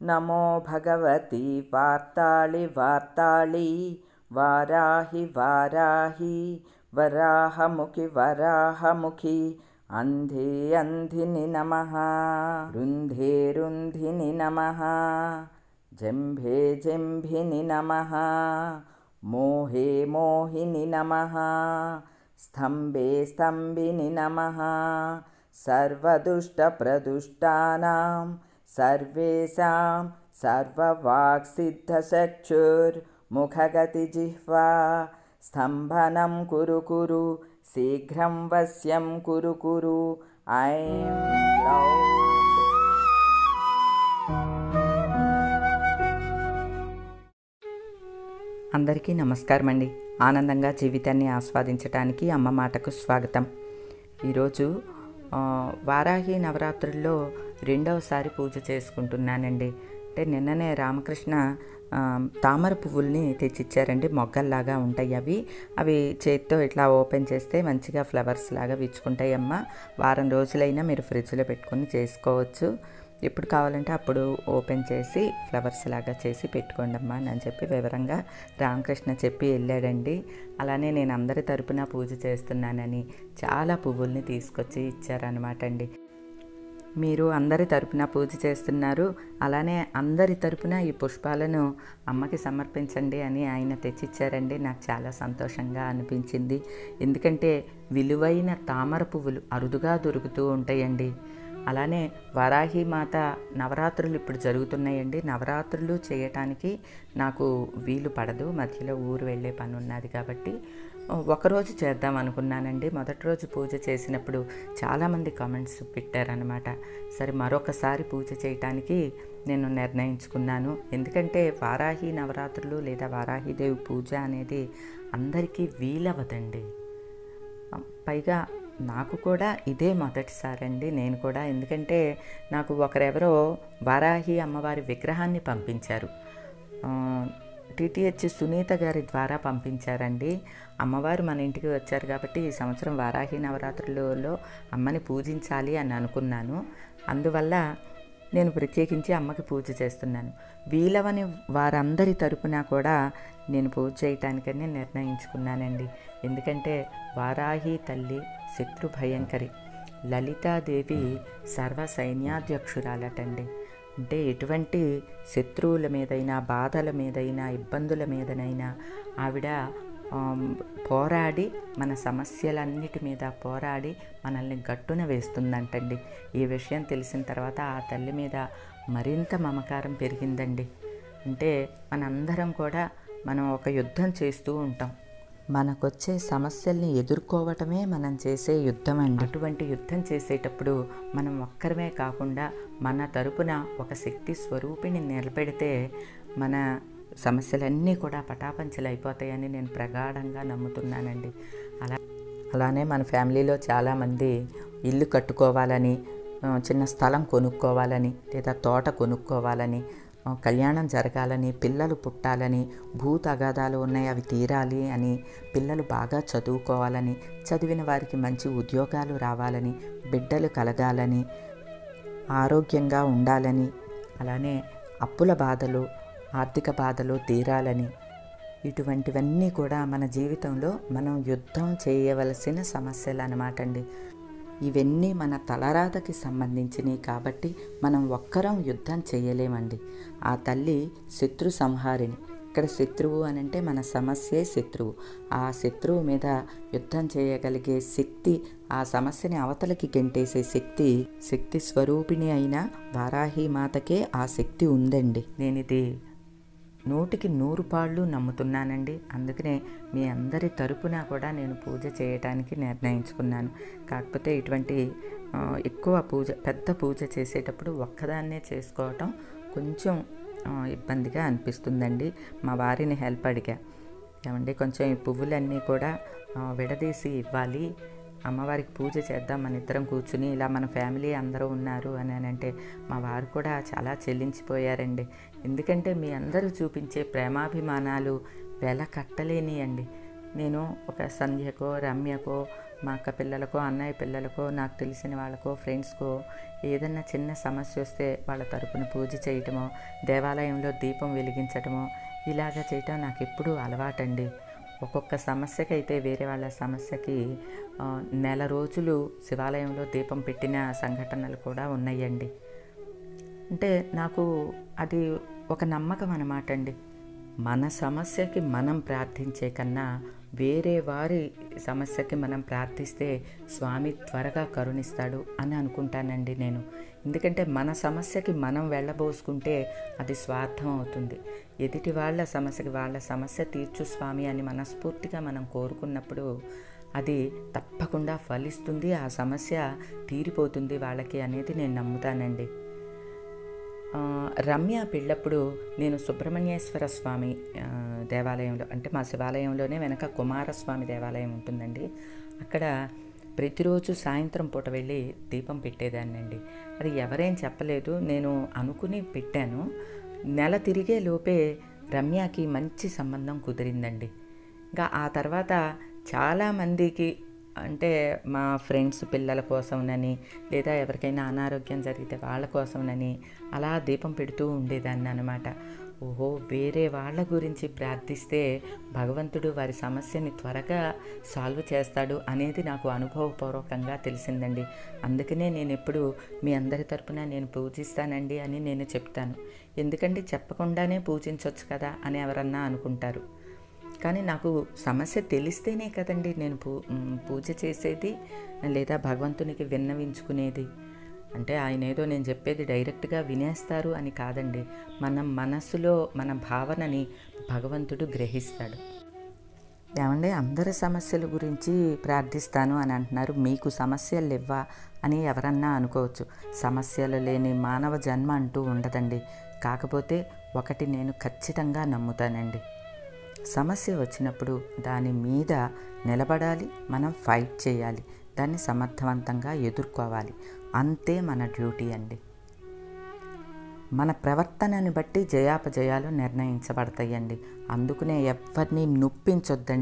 నమో భగవతి వార్తాళి వార్తాళి వారాహి వారాహి వరాహముఖి వరాహముఖి అంధే అంధిని నమ రుంధే రుంధిని నమ జంభే జంభిని నమ మోహే మోహిని నమ స్తంభే స్తంభిని నమ సర్వదుష్టప్రదుష్టానాం సర్వేషాం సర్వవాక్సిద్ధచక్షుర్ముఖగతిజిహ్వా స్తంభనం కురు కురు శీఘ్రం వశ్యం కురు కురు ఐం లౌట్ అందరికీ నమస్కారం అండి ఆనందంగా జీవితాన్ని ఆస్వాదించడానికి అమ్మ మాటకు స్వాగతం ఈరోజు ఆ, వారాహి నవరాత్రుల్లో రెండవసారి పూజ చేసుకుంటున్నానండి అంటే నిన్ననే రామకృష్ణ ఆ, తామర పువ్వుల్ని తెచ్చిచ్చారండి మొగ్గల్లాగా ఉంటాయి అవి అవి చేత్తో ఇట్లా ఓపెన్ చేస్తే మంచిగా ఫ్లవర్స్ లాగా విచ్చుకుంటాయి అమ్మ వారం రోజులైనా మీరు ఫ్రిడ్జ్లో పెట్టుకొని చేసుకోవచ్చు ఎప్పుడు కావాలంటే అప్పుడు ఓపెన్ చేసి ఫ్లవర్స్ లాగా చేసి పెట్టుకోండి అమ్మా అని చెప్పి వివరంగా రామకృష్ణ చెప్పి వెళ్ళాడండి అలానే నేను అందరి తరపున పూజ చేస్తున్నానని చాలా పువ్వుల్ని తీసుకొచ్చి ఇచ్చారనమాట అండి మీరు అందరి తరపున పూజ చేస్తున్నారు అలానే అందరి తరపున ఈ పుష్పాలను అమ్మకి సమర్పించండి అని ఆయన తెచ్చిచ్చారండి నాకు చాలా సంతోషంగా అనిపించింది ఎందుకంటే విలువైన తామర పువ్వులు అరుదుగా దొరుకుతూ ఉంటాయండి అలానే వరాహి మాత నవరాత్రులు ఇప్పుడు జరుగుతున్నాయండి నవరాత్రులు చేయటానికి నాకు వీలు పడదు మధ్యలో ఊరు వెళ్ళే పని ఉన్నది కాబట్టి ఒకరోజు చేద్దాం అనుకున్నానండి మొదటి రోజు పూజ చేసినప్పుడు చాలామంది కామెంట్స్ పెట్టారనమాట సరే మరొకసారి పూజ చేయటానికి నేను నిర్ణయించుకున్నాను ఎందుకంటే వారాహి నవరాత్రులు లేదా వారాహిదేవి పూజ అనేది అందరికీ వీలవదండి పైగా నాకు కూడా ఇదే మొదటిసారి అండి నేను కూడా ఎందుకంటే నాకు ఒకరెవరో వారాహి అమ్మవారి విగ్రహాన్ని పంపించారు టిటిహెచ్ సునీత గారి ద్వారా పంపించారండి అమ్మవారు మన ఇంటికి వచ్చారు కాబట్టి ఈ సంవత్సరం వారాహి నవరాత్రులలో అమ్మని పూజించాలి అని అనుకున్నాను అందువల్ల నేను ప్రత్యేకించి అమ్మకి పూజ చేస్తున్నాను వీలవని వారందరి తరపున కూడా నేను పూజ చేయటానికనే నిర్ణయించుకున్నానండి ఎందుకంటే వారాహి తల్లి శత్రు భయంకరి లలితాదేవి సర్వ సైన్యాధ్యక్షురాలటండి అంటే ఎటువంటి శత్రువుల మీదైనా బాధల మీదైనా ఇబ్బందుల మీదనైనా ఆవిడ ఆమ్, పోరాడి మన సమస్యలన్నిటి మీద పోరాడి మనల్ని గట్టున వేస్తుందంటండి ఈ విషయం తెలిసిన తర్వాత ఆ తల్లి మీద మరింత మమకారం పెరిగిందండి అంటే మనందరం కూడా మనం ఒక యుద్ధం చేస్తూ ఉంటాం మనకొచ్చే సమస్యల్ని ఎదుర్కోవటమే మనం చేసే యుద్ధం అండి అటువంటి యుద్ధం చేసేటప్పుడు మనం ఒక్కరమే కాకుండా మన తరపున ఒక శక్తి స్వరూపిణి నిలబెడితే మన సమస్యలన్నీ కూడా పటాపంచలు అయిపోతాయని నేను ప్రగాఢంగా నమ్ముతున్నానండి అలా అలానే మన ఫ్యామిలీలో చాలామంది ఇల్లు కట్టుకోవాలని ఆ, చిన్న స్థలం కొనుక్కోవాలని లేదా తోట కొనుక్కోవాలని ఆ, కళ్యాణం జరగాలని పిల్లలు పుట్టాలని భూ తగాదాలు ఉన్నాయి అవి తీరాలి అని పిల్లలు బాగా చదువుకోవాలని చదివిన వారికి మంచి ఉద్యోగాలు రావాలని బిడ్డలు కలగాలని ఆరోగ్యంగా ఉండాలని అలానే అప్పుల బాధలు ఆర్థిక బాధలు తీరాలని ఇటువంటివన్నీ కూడా మన జీవితంలో మనం యుద్ధం చేయవలసిన సమస్యలు అన్నమాట అండి ఇవన్నీ మన తలరాతకి సంబంధించినవి కాబట్టి మనం ఒక్కరం యుద్ధం చేయలేమండి ఆ తల్లి శత్రు సంహారిణి ఇక్కడ శత్రువు అని అంటే మన సమస్యే శత్రువు ఆ శత్రువు మీద యుద్ధం చేయగలిగే శక్తి ఆ సమస్యని అవతలకి గెంటేసే శక్తి శక్తి స్వరూపిణి అయిన వారాహి మాతకే ఆ శక్తి ఉందండి నేను ఇది నూటికి నూరు పాళ్ళు నమ్ముతున్నానండి అందుకనే మీ అందరి తరపున కూడా నేను పూజ చేయడానికి నిర్ణయించుకున్నాను కాకపోతే ఇటువంటి ఆ, ఎక్కువ పూజ పెద్ద పూజ చేసేటప్పుడు ఒక్కదాన్నే చేసుకోవటం కొంచెం ఆ, ఇబ్బందిగా అనిపిస్తుందండి మా వారిని హెల్ప్ అడిగా ఏమండి కొంచెం ఈ పువ్వులన్నీ కూడా ఆ, విడదీసి ఇవ్వాలి అమ్మవారికి పూజ చేద్దాం మన ఇద్దరం కూర్చుని ఇలా మన ఫ్యామిలీ అందరూ ఉన్నారు అని అని అంటే మా వారు కూడా చాలా చెల్లించిపోయారండి ఎందుకంటే మీ అందరూ చూపించే ప్రేమాభిమానాలు వెల కట్టలేని అండి నేను ఒక సంధ్యకో రమ్యకో మా అక్క పిల్లలకో అన్నయ్య పిల్లలకో నాకు తెలిసిన వాళ్ళకో ఫ్రెండ్స్కో ఏదన్నా చిన్న సమస్య వస్తే వాళ్ళ తరపున పూజ చేయటమో దేవాలయంలో దీపం వెలిగించటమో ఇలాగ చేయటం నాకు ఎప్పుడూ అలవాటండి ఒక్కొక్క సమస్యకి అయితే వేరే వాళ్ళ సమస్యకి ఆ, నెల రోజులు శివాలయంలో దీపం పెట్టిన సంఘటనలు కూడా ఉన్నాయండి అంటే నాకు అది ఒక నమ్మకం అన్నమాట అండి మన సమస్యకి మనం ప్రార్థించే కన్నా వేరే వారి సమస్యకి మనం ప్రార్థిస్తే స్వామి త్వరగా కరుణిస్తాడు అని అనుకుంటానండి నేను ఎందుకంటే మన సమస్యకి మనం వెళ్ళబోసుకుంటే అది స్వార్థం అవుతుంది ఎదుటి వాళ్ళ సమస్యకి వాళ్ళ సమస్య తీర్చు స్వామి అని మనస్ఫూర్తిగా మనం కోరుకున్నప్పుడు అది తప్పకుండా ఫలిస్తుంది ఆ సమస్య తీరిపోతుంది వాళ్ళకి అనేది నేను నమ్ముతానండి ఆ, రమ్య పెళ్ళప్పుడు నేను సుబ్రహ్మణ్యేశ్వర స్వామి ఆ, దేవాలయంలో అంటే మా శివాలయంలోనే వెనక కుమారస్వామి దేవాలయం ఉంటుందండి అక్కడ ప్రతిరోజు సాయంత్రం పూట వెళ్ళి దీపం పెట్టేదాన్నండి అది ఎవరేం చెప్పలేదు నేను అనుకుని పెట్టాను నెల తిరిగే లోపే రమ్యకి మంచి సంబంధం కుదిరిందండి ఇంకా ఆ తర్వాత చాలామందికి అంటే మా ఫ్రెండ్స్ పిల్లల కోసంనని లేదా ఎవరికైనా అనారోగ్యం జరిగితే వాళ్ళ కోసంనని అలా దీపం పెడుతూ ఉండేదాన్ని అనమాట ఓహో వేరే వాళ్ళ గురించి ప్రార్థిస్తే భగవంతుడు వారి సమస్యని త్వరగా సాల్వ్ చేస్తాడు అనేది నాకు అనుభవపూర్వకంగా తెలిసిందండి అందుకనే నేను ఎప్పుడు మీ అందరి తరపున నేను పూజిస్తానండి అని నేను చెప్తాను ఎందుకంటే చెప్పకుండానే పూజించవచ్చు కదా అని ఎవరన్నా అనుకుంటారు కానీ నాకు సమస్య తెలిస్తేనే కదండి నేను పూ మ్, పూజ చేసేది లేదా భగవంతునికి విన్నవించుకునేది అంటే ఆయన ఏదో నేను చెప్పేది డైరెక్ట్గా వినేస్తారు అని కాదండి మన మనసులో మన భావనని భగవంతుడు గ్రహిస్తాడు ఏమండి అందరి సమస్యల గురించి ప్రార్థిస్తాను అని అంటున్నారు మీకు సమస్యలు ఇవ్వా అని ఎవరన్నా అనుకోవచ్చు సమస్యలు లేని మానవ జన్మ అంటూ ఉండదండి కాకపోతే ఒకటి నేను ఖచ్చితంగా నమ్ముతానండి సమస్య వచ్చినప్పుడు దాని మీద నిలబడాలి మనం ఫైట్ చేయాలి దాన్ని సమర్థవంతంగా ఎదుర్కోవాలి అంతే మన డ్యూటీ అండి మన ప్రవర్తనని బట్టి జయాపజయాలు నిర్ణయించబడతాయండి అందుకనే ఎవరిని నొప్పించొద్దండి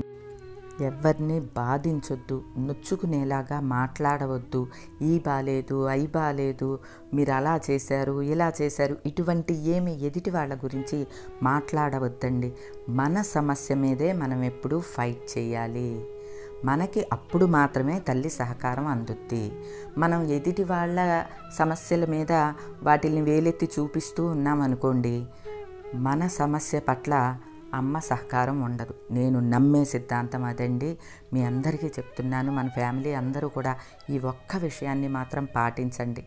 ఎవరిని బాధించొద్దు నొచ్చుకునేలాగా మాట్లాడవద్దు ఈ బాలేదు అయి బాలేదు మీరు అలా చేశారు ఇలా చేశారు ఇటువంటి ఏమి ఎదుటి వాళ్ళ గురించి మాట్లాడవద్దండి మన సమస్య మీదే మనం ఎప్పుడూ ఫైట్ చేయాలి మనకి అప్పుడు మాత్రమే తల్లి సహకారం అందుద్ది మనం ఎదుటి వాళ్ళ సమస్యల మీద వాటిని వేలెత్తి చూపిస్తూ ఉన్నామనుకోండి మన సమస్య పట్ల అమ్మ సహకారం ఉండదు నేను నమ్మే సిద్ధాంతం అదండి మీ అందరికీ చెప్తున్నాను మన ఫ్యామిలీ అందరూ కూడా ఈ ఒక్క విషయాన్ని మాత్రం పాటించండి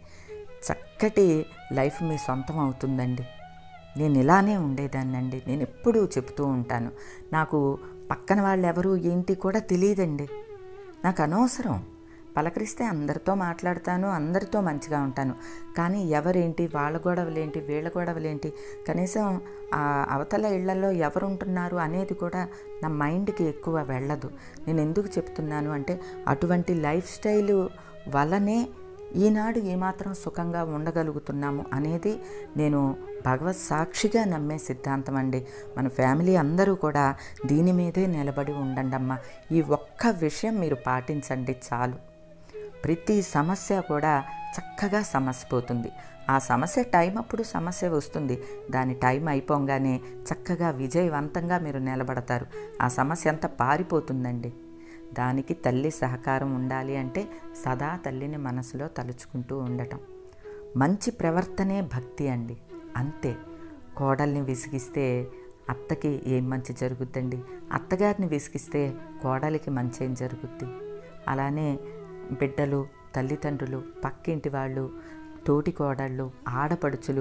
చక్కటి లైఫ్ మీ సొంతం అవుతుందండి నేను ఇలానే ఉండేదాన్నండి నేను ఎప్పుడూ చెప్తూ ఉంటాను నాకు పక్కన వాళ్ళు ఎవరు ఏంటి కూడా తెలియదండి నాకు అనవసరం పలకరిస్తే అందరితో మాట్లాడతాను అందరితో మంచిగా ఉంటాను కానీ ఎవరేంటి వాళ్ళ గొడవలేంటి వీళ్ళ గొడవలేంటి కనీసం ఆ అవతల ఇళ్లలో ఎవరు ఉంటున్నారు అనేది కూడా నా మైండ్కి ఎక్కువ వెళ్ళదు నేను ఎందుకు చెప్తున్నాను అంటే అటువంటి లైఫ్ స్టైల్ వల్లనే ఈనాడు ఏమాత్రం సుఖంగా ఉండగలుగుతున్నాము అనేది నేను భగవత్ సాక్షిగా నమ్మే సిద్ధాంతం అండి మన ఫ్యామిలీ అందరూ కూడా దీని మీదే నిలబడి ఉండండి అమ్మా ఈ ఒక్క విషయం మీరు పాటించండి చాలు ప్రతి సమస్య కూడా చక్కగా సమస్య పోతుంది ఆ సమస్య టైం అప్పుడు సమస్య వస్తుంది దాని టైం అయిపోగానే చక్కగా విజయవంతంగా మీరు నిలబడతారు ఆ సమస్య అంతా పారిపోతుందండి దానికి తల్లి సహకారం ఉండాలి అంటే సదా తల్లిని మనసులో తలుచుకుంటూ ఉండటం మంచి ప్రవర్తనే భక్తి అండి అంతే కోడల్ని విసిగిస్తే అత్తకి ఏం మంచి జరుగుద్దండి అత్తగారిని విసిగిస్తే కోడలికి మంచి ఏం జరుగుద్ది అలానే బిడ్డలు తల్లిదండ్రులు పక్కింటి వాళ్ళు తోటి కోడళ్ళు ఆడపడుచులు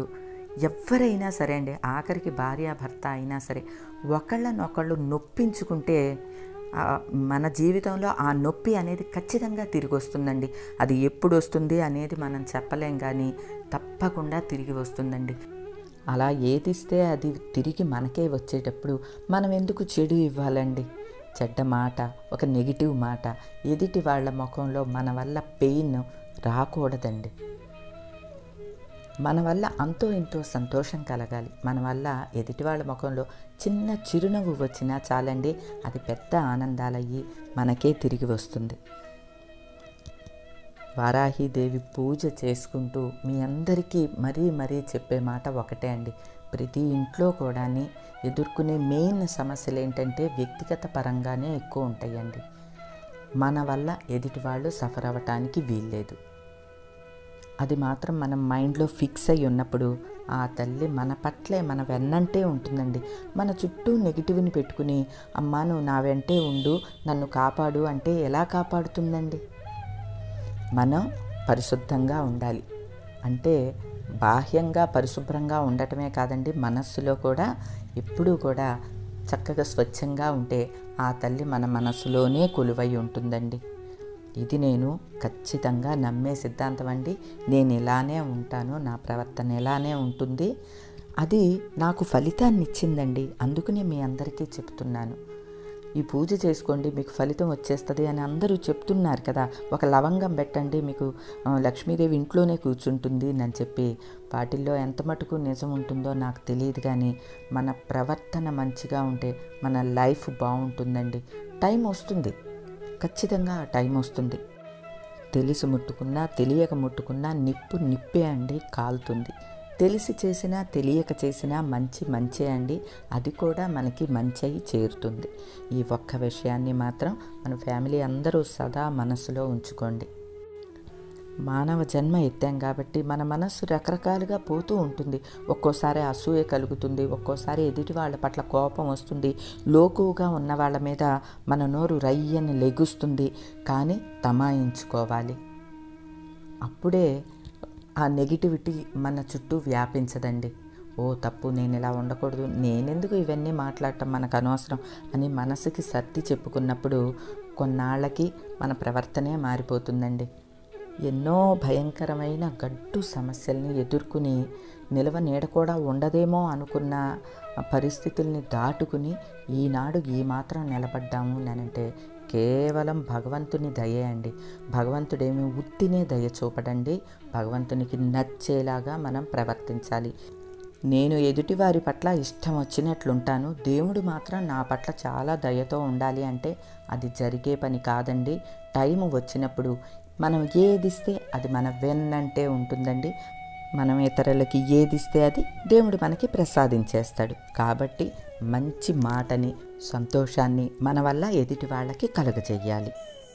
ఎవరైనా సరే అండి ఆఖరికి భార్యాభర్త అయినా సరే ఒకళ్ళనొకళ్ళు నొప్పించుకుంటే ఆ, మన జీవితంలో ఆ నొప్పి అనేది ఖచ్చితంగా తిరిగి వస్తుందండి అది ఎప్పుడు వస్తుంది అనేది మనం చెప్పలేం కానీ తప్పకుండా తిరిగి వస్తుందండి అలా ఏదిస్తే అది తిరిగి మనకే వచ్చేటప్పుడు మనం ఎందుకు చెడు ఇవ్వాలండి చెడ్డ మాట ఒక నెగిటివ్ మాట ఎదుటి వాళ్ళ ముఖంలో మన వల్ల పెయిన్ రాకూడదండి మన వల్ల అంతో ఇంతో సంతోషం కలగాలి మన వల్ల ఎదుటి వాళ్ళ ముఖంలో చిన్న చిరునవ్వు వచ్చినా చాలండి అది పెద్ద ఆనందాలయ్యి మనకే తిరిగి వస్తుంది వారాహిదేవి పూజ చేసుకుంటూ మీ అందరికీ మరీ మరీ చెప్పే మాట ఒకటే అండి ప్రతి ఇంట్లో కూడా ఎదుర్కొనే మెయిన్ సమస్యలు ఏంటంటే వ్యక్తిగత పరంగానే ఎక్కువ ఉంటాయండి మన వల్ల ఎదుటి వాళ్ళు సఫర్ అవ్వటానికి వీల్లేదు అది మాత్రం మనం మైండ్లో ఫిక్స్ అయి ఉన్నప్పుడు ఆ తల్లి మన పట్లే మన వెన్నంటే ఉంటుందండి మన చుట్టూ నెగిటివ్ని పెట్టుకుని అమ్మా నువ్వు నా వెంటే ఉండు నన్ను కాపాడు అంటే ఎలా కాపాడుతుందండి మనం పరిశుద్ధంగా ఉండాలి అంటే బాహ్యంగా పరిశుభ్రంగా ఉండటమే కాదండి మనస్సులో కూడా ఎప్పుడూ కూడా చక్కగా స్వచ్ఛంగా ఉంటే ఆ తల్లి మన మనస్సులోనే కొలువై ఉంటుందండి ఇది నేను ఖచ్చితంగా నమ్మే సిద్ధాంతం అండి నేను ఇలానే ఉంటాను నా ప్రవర్తన ఇలానే ఉంటుంది అది నాకు ఫలితాన్ని ఇచ్చిందండి అందుకనే మీ అందరికీ చెప్తున్నాను ఈ పూజ చేసుకోండి మీకు ఫలితం వచ్చేస్తుంది అని అందరూ చెప్తున్నారు కదా ఒక లవంగం పెట్టండి మీకు ఆ, లక్ష్మీదేవి ఇంట్లోనే కూర్చుంటుంది అని చెప్పి వాటిల్లో ఎంత మటుకు నిజం ఉంటుందో నాకు తెలియదు కానీ మన ప్రవర్తన మంచిగా ఉంటే మన లైఫ్ బాగుంటుందండి టైం వస్తుంది ఖచ్చితంగా ఆ టైం వస్తుంది తెలిసి ముట్టుకున్నా తెలియక ముట్టుకున్నా నిప్పు నిప్పే అండి కాలుతుంది తెలిసి చేసినా తెలియక చేసినా మంచి మంచే అండి అది కూడా మనకి మంచి అయి చేరుతుంది ఈ ఒక్క విషయాన్ని మాత్రం మన ఫ్యామిలీ అందరూ సదా మనసులో ఉంచుకోండి మానవ జన్మ ఎత్తాం కాబట్టి మన మనస్సు రకరకాలుగా పోతూ ఉంటుంది ఒక్కోసారి అసూయ కలుగుతుంది ఒక్కోసారి ఎదుటి వాళ్ళ పట్ల కోపం వస్తుంది లోకువుగా ఉన్న వాళ్ళ మీద మన నోరు రయ్యని లెగుస్తుంది కానీ తమాయించుకోవాలి అప్పుడే ఆ నెగిటివిటీ మన చుట్టూ వ్యాపించదండి ఓ తప్పు నేను ఇలా ఉండకూడదు నేనెందుకు ఇవన్నీ మాట్లాడటం మనకు అనవసరం అని మనసుకి సర్ది చెప్పుకున్నప్పుడు కొన్నాళ్ళకి మన ప్రవర్తనే మారిపోతుందండి ఎన్నో భయంకరమైన గడ్డు సమస్యల్ని ఎదుర్కొని నిలవ నీడ కూడా ఉండదేమో అనుకున్న పరిస్థితుల్ని దాటుకుని ఈనాడు ఈ మాత్రం నిలబడ్డాము నేనంటే కేవలం భగవంతుని దయే అండి భగవంతుడేమి ఉత్తినే దయ చూపడండి భగవంతునికి నచ్చేలాగా మనం ప్రవర్తించాలి నేను ఎదుటివారి పట్ల ఇష్టం వచ్చినట్లుంటాను దేవుడు మాత్రం నా పట్ల చాలా దయతో ఉండాలి అంటే అది జరిగే పని కాదండి టైం వచ్చినప్పుడు మనం ఏదిస్తే అది మన వెన్నంటే ఉంటుందండి మనం ఇతరులకి ఏదిస్తే అది దేవుడు మనకి ప్రసాదించేస్తాడు కాబట్టి మంచి మాటని సంతోషాన్ని మన వల్ల ఎదుటి వాళ్ళకి కలుగజేయాలి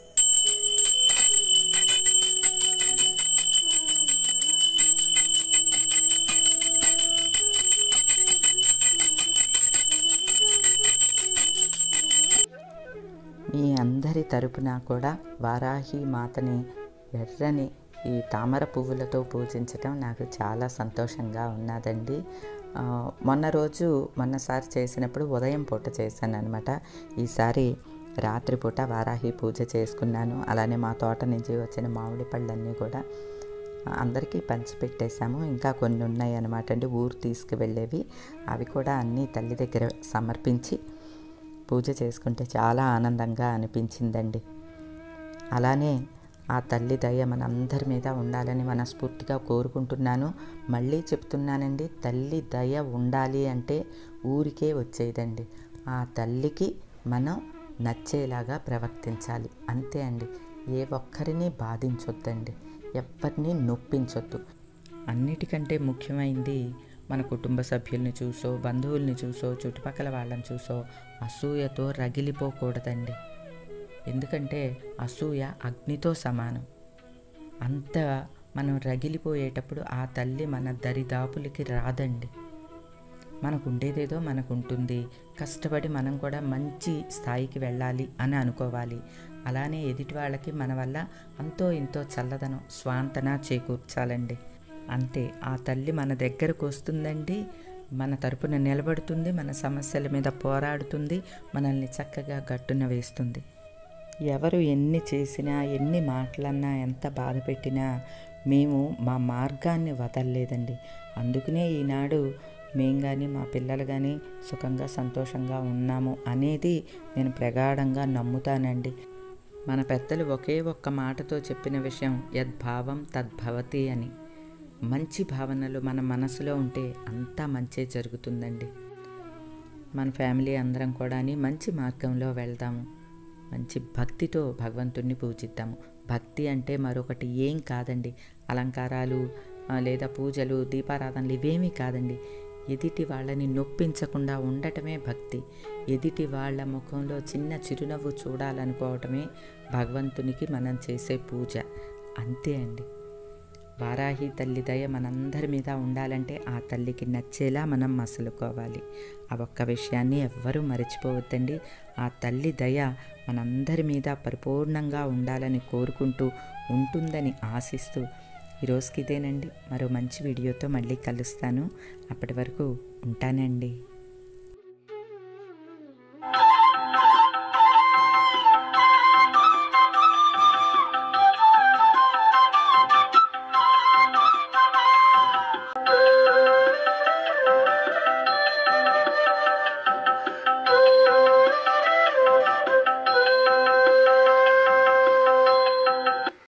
మీ అందరి తరపున కూడా వారాహి మాతని ఎర్రని ఈ తామర పువ్వులతో పూజించటం నాకు చాలా సంతోషంగా ఉన్నదండి ఆ, మొన్న రోజు మొన్నసారి చేసినప్పుడు ఉదయం పూట చేశాను అనమాట ఈసారి రాత్రిపూట వారాహి పూజ చేసుకున్నాను అలానే మా తోట నుంచి వచ్చిన మామిడి పళ్ళన్నీ కూడా అందరికీ పంచిపెట్టేశాము ఇంకా కొన్ని ఉన్నాయి అనమాట అండి ఊరు తీసుకువెళ్ళేవి అవి కూడా అన్నీ తల్లి దగ్గర సమర్పించి పూజ చేసుకుంటే చాలా ఆనందంగా అనిపించిందండి అలానే ఆ తల్లి దయ మనందరి మీద ఉండాలని మనస్ఫూర్తిగా కోరుకుంటున్నాను మళ్ళీ చెప్తున్నానండి తల్లి దయ ఉండాలి అంటే ఊరికే వచ్చేదండి ఆ తల్లికి మనం నచ్చేలాగా ప్రవర్తించాలి అంతే అండి ఏ ఒక్కరిని బాధించొద్దండి ఎవరిని నొప్పించొద్దు అన్నిటికంటే ముఖ్యమైనది మన కుటుంబ సభ్యుల్ని చూసో బంధువుల్ని చూసో చుట్టుపక్కల వాళ్ళని చూసో అసూయతో రగిలిపోకూడదండి ఎందుకంటే అసూయ అగ్నితో సమానం అంత మనం రగిలిపోయేటప్పుడు ఆ తల్లి మన దరిదాపులకి రాదండి మనకు ఉండేదేదో మనకు ఉంటుంది కష్టపడి మనం కూడా మంచి స్థాయికి వెళ్ళాలి అని అనుకోవాలి అలానే ఎదుటి వాళ్ళకి మన వల్ల అంతో ఇంతో చల్లదనం స్వాంతన చేకూర్చాలండి అంతే ఆ తల్లి మన దగ్గరకు వస్తుందండి మన తరపున నిలబడుతుంది మన సమస్యల మీద పోరాడుతుంది మనల్ని చక్కగా గట్టున వేస్తుంది ఎవరు ఎన్ని చేసినా ఎన్ని మాటలన్నా ఎంత బాధ పెట్టినా మేము మా మార్గాన్ని వదలలేదండి అందుకనే ఈనాడు మేం కానీ మా పిల్లలు కానీ సుఖంగా సంతోషంగా ఉన్నాము అనేది నేను ప్రగాఢంగా నమ్ముతానండి మన పెద్దలు ఒకే ఒక్క మాటతో చెప్పిన విషయం యద్భావం తద్భవతి అని మంచి భావనలు మన మనసులో ఉంటే అంతా మంచే జరుగుతుందండి మన ఫ్యామిలీ అందరం కూడా మంచి మార్గంలో వెళ్దాము మంచి భక్తితో భగవంతుణ్ణి పూజిద్దాము భక్తి అంటే మరొకటి ఏం కాదండి అలంకారాలు ఆ, లేదా పూజలు దీపారాధనలు ఇవేమీ కాదండి ఎదుటి వాళ్ళని నొప్పించకుండా ఉండటమే భక్తి ఎదుటి వాళ్ళ ముఖంలో చిన్న చిరునవ్వు చూడాలనుకోవటమే భగవంతునికి మనం చేసే పూజ అంతే అండి వారాహి తల్లి దయ మనందరి మీద ఉండాలంటే ఆ తల్లికి నచ్చేలా మనం మసలుకోవాలి ఆ ఒక్క విషయాన్ని ఎవ్వరూ మర్చిపోవద్దండి ఆ తల్లి దయ మనందరి మీద పరిపూర్ణంగా ఉండాలని కోరుకుంటూ ఉంటుందని ఆశిస్తూ ఈరోజుకి ఇదేనండి మరో మంచి వీడియోతో మళ్ళీ కలుస్తాను అప్పటి వరకు ఉంటానండి